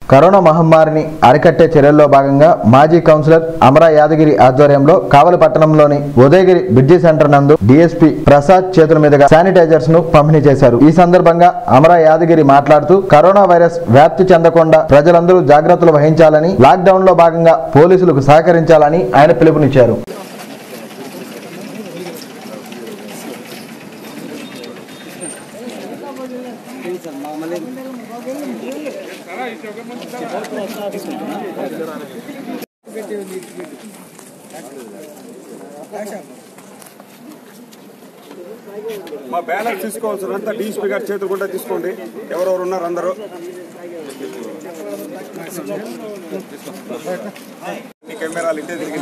Corona మహమ్మారిని అరికట్టే చర్యల్లో భాగంగా మాజీ కౌన్సిలర్ అమరా యాదగిరి ఆధ్వర్యంలో కావలి పట్టణంలోని ఉదయగిరి బ్రిడ్జి సెంటర్ నందు డిఎస్పీ ప్రసాద్ చేతుల మీదుగా శానిటైజర్స్ ను పంపిణీ చేశారు ఈ సందర్భంగా అమరా యాదగిరి మాట్లాడుతూ కరోనా వైరస్ వ్యాప్తి చెందకుండా ప్రజలందరూ జాగ్రత్తలు వహించాలని లాక్డౌన్ లో భాగంగా పోలీసులకు సహకరించాలని ఆయన పిలుపునిచ్చారు మా బ్యాలెన్స్ తీసుకోవాల్సినంత డీఎస్పీ గారి చేతులు కూడా తీసుకోండి ఎవరెవరు ఉన్నారు అందరూ ఈ కెమెరాలు ఇంటే తిరిగి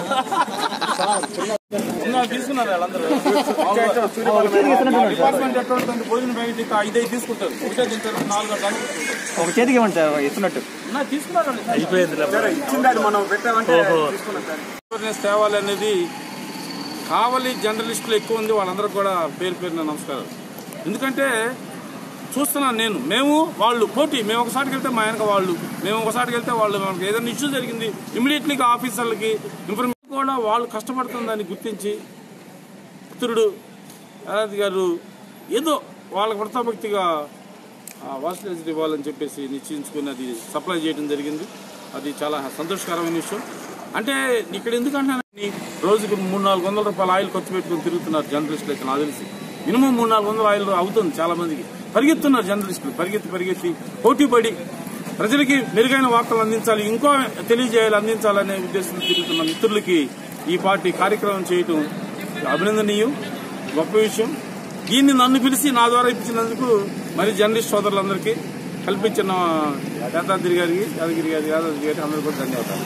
డిపార్ట్మెంట్ ఎటువంటి భోజనం బ్యాగ్ ఇక ఐదు ఐదు తీసుకుంటారు ఒకటే తింటారు నాలుగు గంటలు ఒక చేతికి ఇవ్వండి సార్ ఇస్తున్నట్టు నా తీసుకున్నారండి ఇచ్చిందని మనం పెట్టామంటే తీసుకున్నాం సార్. అవేర్నెస్ తేవాలి అనేది కావలి జర్నలిస్టులు ఎక్కువ ఉంది వాళ్ళందరికీ కూడా పేరు పేరున నమస్కారం ఎందుకంటే చూస్తున్నాను నేను మేము వాళ్ళు పోటీ మేము ఒకసారికి వెళ్తే మా వెనక వాళ్ళు మేము ఒకసారికి వెళ్తే వాళ్ళు మనకి ఏదైనా ఇష్యూ జరిగింది ఇమీడియట్లీగా ఆఫీసర్లకి ఇన్ఫర్మేషన్ కూడా వాళ్ళు కష్టపడుతుందని గుర్తించి పుత్రుడు యాదాద్రి గారు ఏదో వాళ్ళకి వృత్తాభక్తిగా వాసిలేజ్ ఇవ్వాలని చెప్పేసి నిశ్చయించుకుని అది సప్లై చేయడం జరిగింది అది చాలా సంతోషకరమైన విషయం అంటే ఇక్కడ ఎందుకంటే రోజుకి మూడు నాలుగు వందల రూపాయల ఆయిల్ ఖర్చు పెట్టుకుని తిరుగుతున్నారు జర్నలిస్టులు అయితే నాకు తెలిసి మినిమం మూడు నాలుగు వందల ఆయిల్ అవుతుంది చాలా మందికి పరిగెత్తున్నారు జర్నలిస్టులు పరిగెత్తి పరిగెత్తి పోటీ పడి ప్రజలకి మెరుగైన వార్తలు అందించాలి ఇంకో తెలియజేయాలి అందించాలనే ఉద్దేశంతో తిరుగుతున్న మిత్రులకి ఈ పార్టీ కార్యక్రమం చేయటం అభినందనీయం గొప్ప విషయం దీన్ని నన్ను పిలిచి నా ద్వారా ఇప్పించినందుకు మరి జర్నలిస్ట్ సోదరులందరికీ కల్పించిన యాదాద్రి గారికి యాదగిరి గారి యాదాద్రి గారికి అందరికీ కూడా ధన్యవాదాలు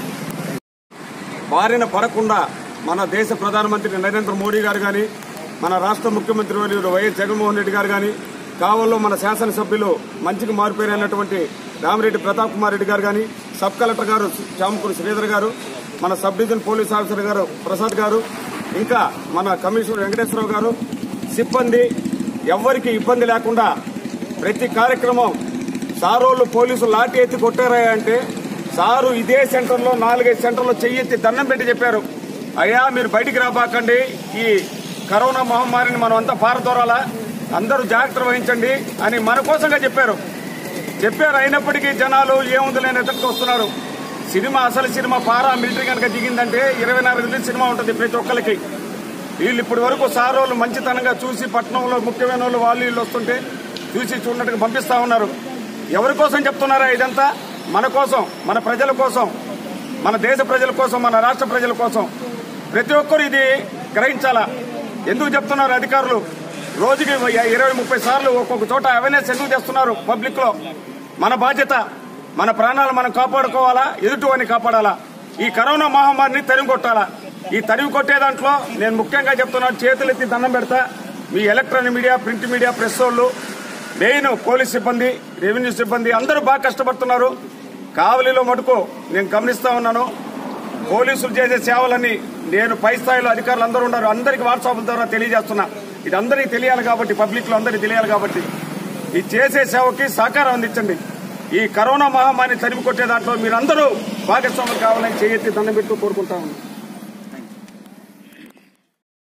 బారిన పడకుండా మన దేశ ప్రధానమంత్రి నరేంద్ర మోడీ గారు కానీ మన రాష్ట్ర ముఖ్యమంత్రి వర్యులు వైఎస్ జగన్మోహన్ రెడ్డి గారు కానీ కావల్లో మన శాసనసభ్యులు మంచికి మారిపోయినటువంటి రామిరెడ్డి ప్రతాప్ కుమార్ రెడ్డి గారు కానీ సబ్ కలెక్టర్ గారు చామకూరు శ్రీధర్ గారు మన సబ్ డివిజన్ పోలీస్ ఆఫీసర్ గారు ప్రసాద్ గారు ఇంకా మన కమిషనర్ వెంకటేశ్వరరావు గారు సిబ్బంది ఎవ్వరికి ఇబ్బంది లేకుండా ప్రతి కార్యక్రమం సారోళ్ళు పోలీసులు లాఠీ ఎత్తి కొట్టారా అంటే సారు ఇదే సెంటర్లో నాలుగైదు సెంటర్లో చెయ్యెత్తి దండం పెట్టి చెప్పారు అయ్యా మీరు బయటికి రాబాకండి ఈ కరోనా మహమ్మారిని మనం అంతా పారదోరాలా అందరూ జాగ్రత్త వహించండి అని మన కోసంగా చెప్పారు చెప్పారు అయినప్పటికీ జనాలు ఏముంది లేని ఎదుటికి వస్తున్నారు సినిమా అసలు సినిమా పారా మిలిటరీ కనుక దిగిందంటే ఇరవై నాలుగు గంటల సినిమా ఉంటుంది ప్రతి ఒక్కరికి వీళ్ళు ఇప్పటి వరకు సారోళ్ళు మంచితనంగా చూసి పట్టణంలో ముఖ్యమైన వాళ్ళు వాళ్ళు వీళ్ళు వస్తుంటే చూసి చూడట్టుగా పంపిస్తా ఉన్నారు ఎవరి కోసం చెప్తున్నారా ఇదంతా మన కోసం మన ప్రజల కోసం మన దేశ ప్రజల కోసం మన రాష్ట్ర ప్రజల కోసం ప్రతి ఒక్కరు ఇది గ్రహించాలా ఎందుకు చెప్తున్నారు అధికారులు రోజుకి ఇరవై ముప్పై సార్లు ఒక్కొక్క చోట అవేర్నెస్ ఎందుకు చేస్తున్నారు పబ్లిక్ లో మన బాధ్యత మన ప్రాణాలు మనం కాపాడుకోవాలా ఎదుటివారిని కాపాడాలా ఈ కరోనా మహమ్మారిని తరిమి కొట్టాలా ఈ తరిమి కొట్టే దాంట్లో నేను ముఖ్యంగా చెప్తున్నాను చేతులెత్తి దండం పెడతా మీ electronic media print media press వాళ్ళు మెయిన్ పోలీస్ సిబ్బంది రెవెన్యూ సిబ్బంది అందరూ బాగా కష్టపడుతున్నారు కావలిలో మటుకు నేను గమనిస్తా ఉన్నాను పోలీసులు చేసే సేవలన్నీ నేను పై స్థాయిలో అధికారులు అందరూ ఉన్నారు అందరికి వాట్సాప్ ద్వారా తెలియజేస్తున్నా ఇది అందరికీ తెలియాలి కాబట్టి పబ్లిక్ లో అందరికీ తెలియాలి కాబట్టి ఈ చేసే సేవకి సహకారం అందించండి ఈ కరోనా మహమ్మారిని తరిమి కొట్టే దాంట్లో మీరందరూ భాగస్వాములు కావాలని చేయెత్తి దండం పెట్టుకు కోరుకుంటా ఉన్నాను